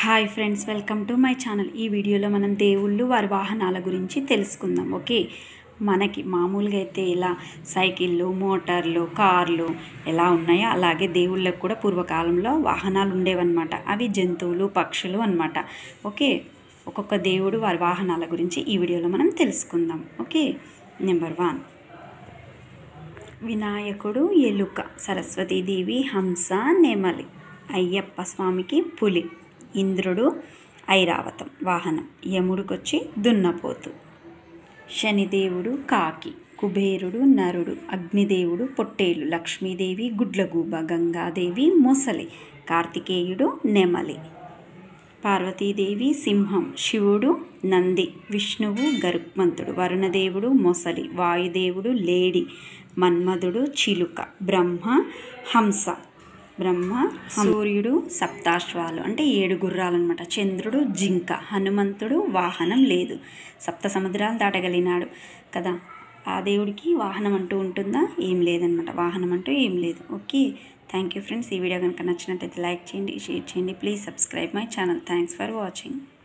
hi friends welcome to my channel ఈ వీడియోలో మనం దేవుళ్ళు వారి వాహనాల గురించి తెలుసుకుందాం ఓకే మనకి మామూలుగా అయితే ఇలా సైకిళ్ళు మోటార్లు కార్లు ఎలా ఉన్నాయో అలాగే దేవుళ్ళకు కూడా పూర్వకాలంలో వాహనాలు ఉండేవన్నమాట అవి జంతువులు పక్షులు అన్నమాట ఓకే ఒక్కొక్క దేవుడు వారి వాహనాల గురించి ఈ వీడియోలో మనం తెలుసుకుందాం ఓకే నెంబర్ వన్ వినాయకుడు ఎలుక సరస్వతీదేవి హంస నెమలి అయ్యప్ప స్వామికి పులి ఇంద్రుడు ఐరావతం వాహనం యముడికొచ్చి దున్నపోతు శనిదేవుడు కాకి కుబేరుడు నరుడు అగ్నిదేవుడు పొట్టేలు లక్ష్మీదేవి గుడ్లగూబ గంగాదేవి మొసలి కార్తికేయుడు నెమలి పార్వతీదేవి సింహం శివుడు నంది విష్ణువు గరుత్మంతుడు వరుణదేవుడు మొసలి వాయుదేవుడు లేడి మన్మధుడు చిలుక బ్రహ్మ హంస బ్రహ్మ సూర్యుడు సప్తాశ్వాలు అంటే ఏడు గుర్రాలు అనమాట చంద్రుడు జింక హనుమంతుడు వాహనం లేదు సప్త సముద్రాలు దాటగలిగినాడు కదా ఆ దేవుడికి వాహనం అంటూ ఉంటుందా ఏం లేదనమాట వాహనం అంటూ ఏం లేదు ఓకే థ్యాంక్ యూ ఫ్రెండ్స్ ఈ వీడియో కనుక నచ్చినట్టయితే లైక్ చేయండి షేర్ చేయండి please subscribe my channel thanks for watching